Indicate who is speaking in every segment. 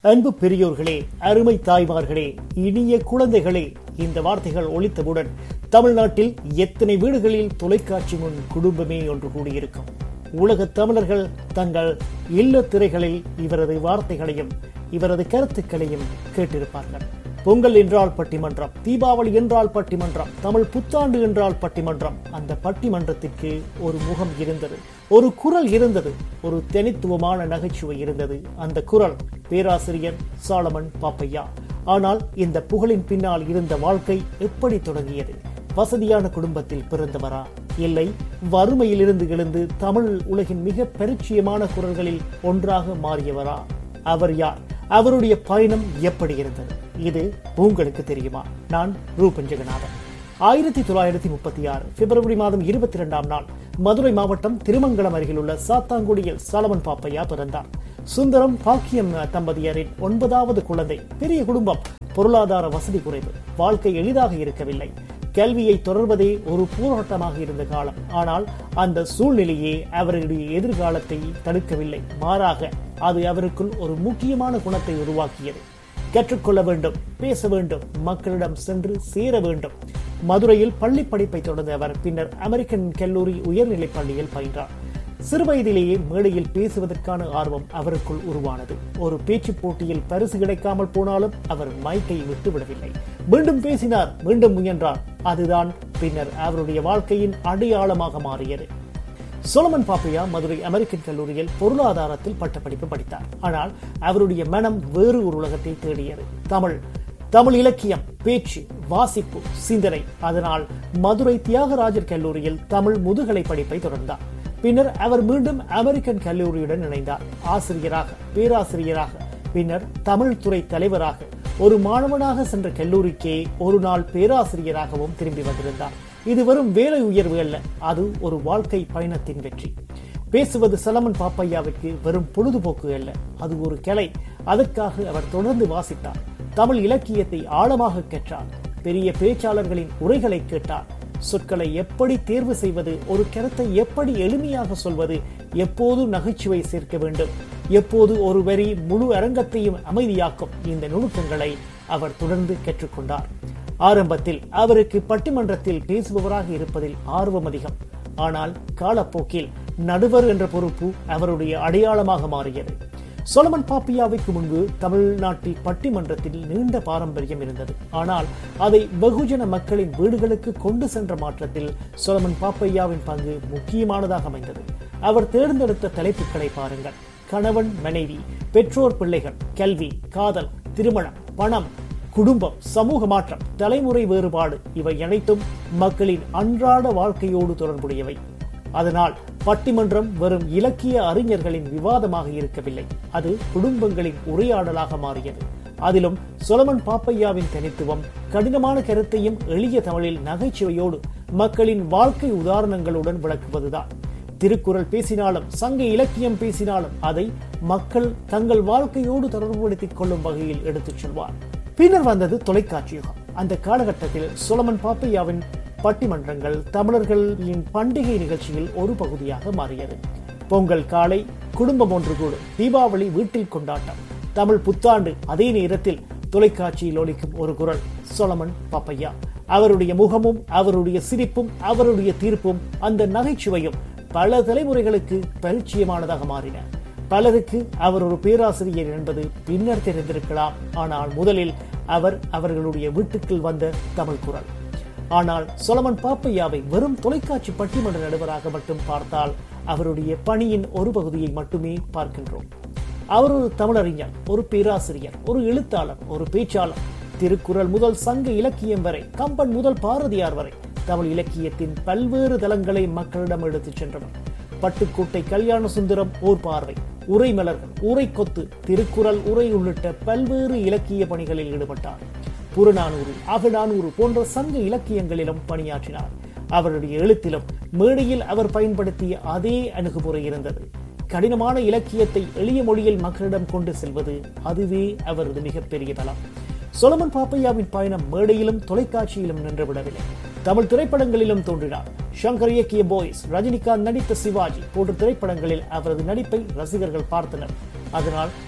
Speaker 1: அன்பு பெரியோர்களே அருமை தாய்மார்களே இனிய குழந்தைகளே இந்த வார்த்தைகள் ஒழித்தவுடன் தமிழ்நாட்டில் எத்தனை வீடுகளில் தொலைக்காட்சி முன் குடும்பமே ஒன்று கூடியிருக்கும் உலக தமிழர்கள் தங்கள் இல்ல திரைகளில் இவரது வார்த்தைகளையும் இவரது கருத்துக்களையும் கேட்டிருப்பார்கள் பொங்கல் என்றால் பட்டிமன்றம் தீபாவளி என்றால் பட்டிமன்றம் தமிழ் புத்தாண்டு என்றால் பட்டிமன்றம் அந்த பட்டிமன்றத்திற்கு ஒரு முகம் இருந்தது ஒரு குரல் இருந்தது ஒரு தனித்துவமான நகைச்சுவை இருந்தது அந்த குரல் பேராசிரியர் சாலமன் பாப்பையா ஆனால் இந்த புகழின் பின்னால் இருந்த வாழ்க்கை எப்படி தொடங்கியது வசதியான குடும்பத்தில் பிறந்தவரா இல்லை வறுமையிலிருந்து எழுந்து தமிழ் உலகின் மிக பரிச்சயமான குரல்களில் ஒன்றாக மாறியவரா அவர் யார் அவருடைய பயணம் எப்படி இருந்தது இது உங்களுக்கு தெரியுமா நான் ரூபன் ஜெகநாதன் ஆயிரத்தி தொள்ளாயிரத்தி முப்பத்தி ஆறு பிப்ரவரி மாதம் இருபத்தி இரண்டாம் நாள் மதுரை மாவட்டம் திருமங்கலம் அருகிலுள்ள சாத்தாங்குடியில் சாலமன் பாப்பையா பிறந்தார் சுந்தரம் பாக்கியம் தம்பதியரின் ஒன்பதாவது குழந்தை பெரிய குடும்பம் பொருளாதார வசதி குறைவு வாழ்க்கை எளிதாக இருக்கவில்லை கல்வியை தொடர்வதே ஒரு போராட்டமாக இருந்த காலம் ஆனால் அந்த சூழ்நிலையே அவருடைய எதிர்காலத்தை தடுக்கவில்லை மாறாக அது அவருக்குள் ஒரு முக்கியமான குணத்தை உருவாக்கியது கற்றுக்கொள்ள வேண்டும் பேச வேண்டும் மக்களிடம் சென்று சேர வேண்டும் மதுரையில் பள்ளி படிப்பை தொடர்ந்த அவர் பின்னர் அமெரிக்கன் கல்லூரி உயர்நிலைப் பள்ளியில் பயின்றார் சிறுவயதிலேயே மேடையில் பேசுவதற்கான ஆர்வம் அவருக்குள் உருவானது ஒரு பேச்சு போட்டியில் பரிசு கிடைக்காமல் போனாலும் அவர் மைக்கை விட்டுவிடவில்லை மீண்டும் பேசினார் மீண்டும் முயன்றார் அதுதான் பின்னர் அவருடைய வாழ்க்கையின் அடையாளமாக மாறியது சோலமன் பாப்பையா மதுரை அமெரிக்கன் கல்லூரியில் பொருளாதாரத்தில் பட்டப்படிப்பு படித்தார் ஆனால் அவருடைய மனம் வேறு ஒரு உலகத்தை தேடியது தமிழ் தமிழ் இலக்கியம் பேச்சு வாசிப்பு சிந்தனை அதனால் மதுரை தியாகராஜர் கல்லூரியில் தமிழ் முதுகலை படிப்பை தொடர்ந்தார் பின்னர் அவர் மீண்டும் அமெரிக்கன் கல்லூரியுடன் இணைந்தார் ஆசிரியராக பேராசிரியராக பின்னர் தமிழ் துறை தலைவராக ஒரு மாணவனாக சென்ற கல்லூரிக்கே ஒரு நாள் பேராசிரியராகவும் திரும்பி வந்திருந்தார் இது வெறும் வேலை உயர்வு அல்ல அது ஒரு வாழ்க்கை பயணத்தின் வெற்றி பேசுவது சலமன் பாப்பையாவிற்கு வெறும் பொழுதுபோக்கு அல்ல அது ஒரு கலை அதற்காக அவர் தொடர்ந்து வாசித்தார் தமிழ் இலக்கியத்தை ஆழமாக கற்றார் பெரிய பேச்சாளர்களின் உரைகளை கேட்டார் சொற்களை எப்படி தேர்வு செய்வது ஒரு கருத்தை எப்படி எளிமையாக சொல்வது எப்போது நகைச்சுவை சேர்க்க வேண்டும் எப்போது ஒரு வரி முழு அரங்கத்தையும் அமைதியாக்கும் இந்த நுணுக்கங்களை அவர் தொடர்ந்து கற்றுக்கொண்டார் ஆரம்பத்தில் அவருக்கு பட்டிமன்றத்தில் பேசுபவராக இருப்பதில் ஆர்வம் அதிகம் ஆனால் காலப்போக்கில் நடுவர் என்ற பொறுப்பு அவருடைய அடையாளமாக மாறியது சொலமன் பாப்பியாவுக்கு முன்பு தமிழ்நாட்டில் பட்டிமன்றத்தில் நீண்ட பாரம்பரியம் இருந்தது ஆனால் அதை வெகுஜன மக்களின் வீடுகளுக்கு கொண்டு சென்ற மாற்றத்தில் சொலமன் பாப்பையாவின் பங்கு முக்கியமானதாக அமைந்தது அவர் தேர்ந்தெடுத்த தலைப்புகளை பாருங்கள் கணவன் மனைவி பெற்றோர் பிள்ளைகள் கல்வி காதல் திருமணம் பணம் குடும்பம் சமூக மாற்றம் தலைமுறை வேறுபாடு இவை அனைத்தும் மக்களின் அன்றாட வாழ்க்கையோடு தொடர்புடையவை அதனால் பட்டிமன்றம் வெறும் இலக்கிய அறிஞர்களின் விவாதமாக இருக்கவில்லை அது குடும்பங்களின் உரையாடலாக மாறியது அதிலும் சொலமன் பாப்பையாவின் தனித்துவம் கடினமான கருத்தையும் எளிய தமிழில் நகைச்சுவையோடு மக்களின் வாழ்க்கை உதாரணங்களுடன் விளக்குவதுதான் திருக்குறள் பேசினாலும் சங்க இலக்கியம் பேசினாலும் அதை மக்கள் தங்கள் வாழ்க்கையோடு தொடர்புபடுத்திக் கொள்ளும் வகையில் எடுத்துச் செல்வார் பின்னர் வந்தது தொலைக்காட்சி யுகம் அந்த காலகட்டத்தில் சொலமன் பாப்பையாவின் பட்டிமன்றங்கள் தமிழர்களின் பண்டிகை நிகழ்ச்சியில் ஒரு பகுதியாக மாறியது பொங்கல் காலை குடும்பம் ஒன்று கூடும் தீபாவளி வீட்டில் கொண்டாட்டம் தமிழ் புத்தாண்டு அதே நேரத்தில் தொலைக்காட்சியில் ஒலிக்கும் ஒரு குரல் சொலமன் பாப்பையா அவருடைய முகமும் அவருடைய சிரிப்பும் அவருடைய தீர்ப்பும் அந்த நகைச்சுவையும் பல தலைமுறைகளுக்கு பரிச்சயமானதாக மாறின பலருக்கு அவர் ஒரு பேராசிரியர் என்பது பின்னர் தெரிந்திருக்கலாம் ஆனால் முதலில் அவர் அவர்களுடைய வீட்டுக்குள் வந்த தமிழ் குரல் ஆனால் சொலமன் பாப்பையாவை வெறும் தொலைக்காட்சி பட்டிமன்ற நடுவராக மட்டும் பார்த்தால் அவருடைய பணியின் ஒரு பகுதியை மட்டுமே பார்க்கின்றோம் அவர் ஒரு தமிழறிஞர் ஒரு பேராசிரியர் ஒரு எழுத்தாளர் ஒரு பேச்சாளர் திருக்குறள் முதல் சங்க இலக்கியம் வரை கம்பன் முதல் பாரதியார் வரை தமிழ் இலக்கியத்தின் பல்வேறு தளங்களை மக்களிடம் எடுத்துச் சென்றவர் பட்டுக்கோட்டை கல்யாண சுந்தரம் ஓர் பார்வை உரை மலர்கள் உரை கொத்து திருக்குறள் உரை உள்ளிட்ட பல்வேறு இலக்கிய பணிகளில் ஈடுபட்டார் புறநானூறு அகநானூறு போன்ற சங்க இலக்கியங்களிலும் பணியாற்றினார் அவருடைய எழுத்திலும் மேடையில் அவர் பயன்படுத்திய அதே அணுகுமுறை இருந்தது கடினமான இலக்கியத்தை எளிய மொழியில் மக்களிடம் கொண்டு செல்வது அதுவே அவரது மிகப்பெரிய பலம் சொலமன் பாப்பையாவின் பயணம் மேடையிலும் தொலைக்காட்சியிலும் நின்றுவிடவில்லை தமிழ் திரைப்படங்களிலும் தோன்றினார் ஷங்கர் இயக்கிய பாய்ஸ் ரஜினிகாந்த் நடித்த சிவாஜி போன்ற திரைப்படங்களில் அவரது நடிப்பை ரசிகர்கள் பார்த்தனர் அதனால்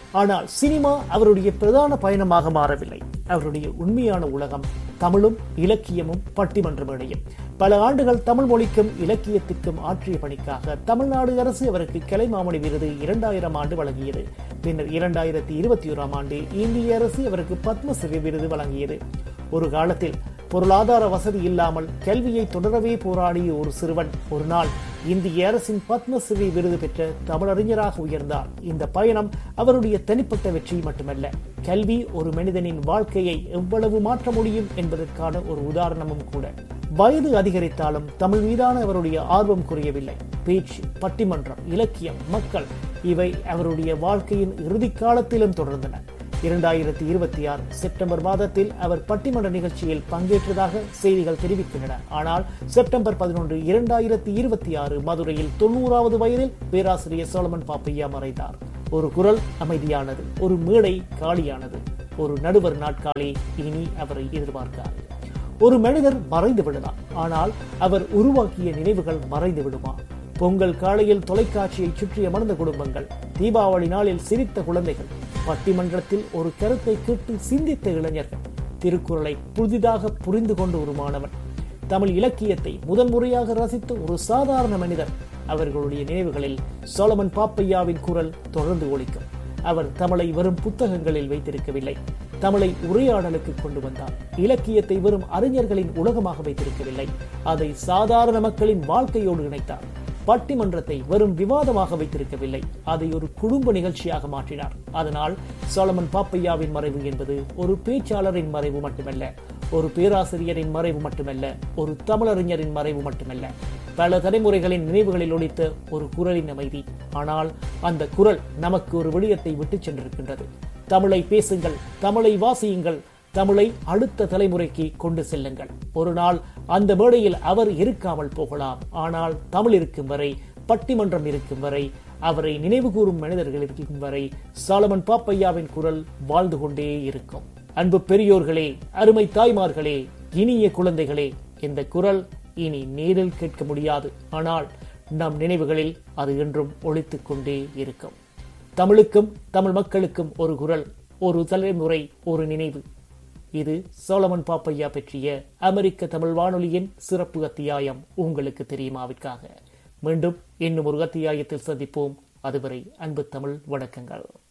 Speaker 1: ஆனால் சினிமா அவருடைய பிரதான பயணமாக மாறவில்லை அவருடைய உண்மையான உலகம் தமிழும் இலக்கியமும் பட்டிமன்ற மேடையும் பல ஆண்டுகள் தமிழ் மொழிக்கும் இலக்கியத்திற்கும் ஆற்றிய பணிக்காக தமிழ்நாடு அரசு அவருக்கு கலைமாமணி விருது இரண்டாயிரம் ஆண்டு வழங்கியது பின்னர் இரண்டாயிரத்தி இருபத்தி ஓராம் ஆண்டு இந்திய அரசு அவருக்கு பத்மஸ்ரீ விருது வழங்கியது ஒரு காலத்தில் பொருளாதார வசதி இல்லாமல் கல்வியை தொடரவே போராடிய ஒரு சிறுவன் ஒரு நாள் இந்திய அரசின் பத்மஸ்ரீ விருது பெற்ற தமிழறிஞராக உயர்ந்தார் இந்த பயணம் அவருடைய தனிப்பட்ட வெற்றி மட்டுமல்ல கல்வி ஒரு மனிதனின் வாழ்க்கையை எவ்வளவு மாற்ற முடியும் என்பதற்கான ஒரு உதாரணமும் கூட வயது அதிகரித்தாலும் தமிழ் மீதான அவருடைய ஆர்வம் குறையவில்லை பேச்சு பட்டிமன்றம் இலக்கியம் மக்கள் இவை அவருடைய வாழ்க்கையின் இறுதி காலத்திலும் தொடர்ந்தன இரண்டாயிரத்தி இருபத்தி ஆறு செப்டம்பர் மாதத்தில் அவர் பட்டிமன்ற நிகழ்ச்சியில் பங்கேற்றதாக செய்திகள் தெரிவிக்கின்றன ஆனால் செப்டம்பர் பதினொன்று இரண்டாயிரத்தி இருபத்தி ஆறு மதுரையில் தொண்ணூறாவது வயதில் பேராசிரியர் சோழமன் பாப்பையா மறைந்தார் ஒரு குரல் அமைதியானது ஒரு மேடை காலியானது ஒரு நடுவர் நாட்காலே இனி அவரை எதிர்பார்க்காது ஒரு மனிதர் மறைந்து விடலாம் ஆனால் அவர் உருவாக்கிய நினைவுகள் மறைந்து விடுமா பொங்கல் காலையில் தொலைக்காட்சியை சுற்றி அமர்ந்த குடும்பங்கள் தீபாவளி நாளில் சிரித்த குழந்தைகள் பட்டிமன்றத்தில் ஒரு கருத்தை கேட்டு சிந்தித்த இளைஞர்கள் திருக்குறளை புதிதாக புரிந்து கொண்ட ஒரு மாணவன் தமிழ் இலக்கியத்தை முதன்முறையாக ரசித்த ஒரு சாதாரண மனிதர் அவர்களுடைய நினைவுகளில் சோலமன் பாப்பையாவின் குரல் தொடர்ந்து ஒலிக்கும் அவர் தமிழை வெறும் புத்தகங்களில் வைத்திருக்கவில்லை தமிழை உரையாடலுக்கு கொண்டு வந்தார் இலக்கியத்தை வெறும் அறிஞர்களின் உலகமாக வைத்திருக்கவில்லை அதை சாதாரண மக்களின் வாழ்க்கையோடு இணைத்தார் பட்டிமன்றத்தை வெறும் விவாதமாக வைத்திருக்கவில்லை அதை ஒரு குடும்ப நிகழ்ச்சியாக மாற்றினார் அதனால் சோலமன் பாப்பையாவின் மறைவு என்பது ஒரு பேச்சாளரின் மறைவு மட்டுமல்ல ஒரு பேராசிரியரின் மறைவு மட்டுமல்ல ஒரு தமிழறிஞரின் மறைவு மட்டுமல்ல பல தலைமுறைகளின் நினைவுகளில் ஒழித்த ஒரு குரலின் அமைதி ஆனால் அந்த குரல் நமக்கு ஒரு விடயத்தை விட்டுச் சென்றிருக்கின்றது தமிழை பேசுங்கள் தமிழை வாசியுங்கள் தமிழை அடுத்த தலைமுறைக்கு கொண்டு செல்லுங்கள் ஒரு நாள் அந்த மேடையில் அவர் இருக்காமல் போகலாம் ஆனால் தமிழ் இருக்கும் வரை பட்டிமன்றம் இருக்கும் வரை அவரை நினைவு கூறும் மனிதர்கள் இருக்கும் வரை சாலமன் பாப்பையாவின் குரல் வாழ்ந்து கொண்டே இருக்கும் அன்பு பெரியோர்களே அருமை தாய்மார்களே இனிய குழந்தைகளே இந்த குரல் இனி நேரில் கேட்க முடியாது ஆனால் நம் நினைவுகளில் அது என்றும் ஒழித்துக் கொண்டே இருக்கும் தமிழுக்கும் தமிழ் மக்களுக்கும் ஒரு குரல் ஒரு தலைமுறை ஒரு நினைவு இது சோலமன் பாப்பையா பற்றிய அமெரிக்க தமிழ் வானொலியின் சிறப்பு அத்தியாயம் உங்களுக்கு தெரியுமாவிற்காக மீண்டும் இன்னும் ஒரு அத்தியாயத்தில் சந்திப்போம் அதுவரை அன்பு தமிழ் வணக்கங்கள்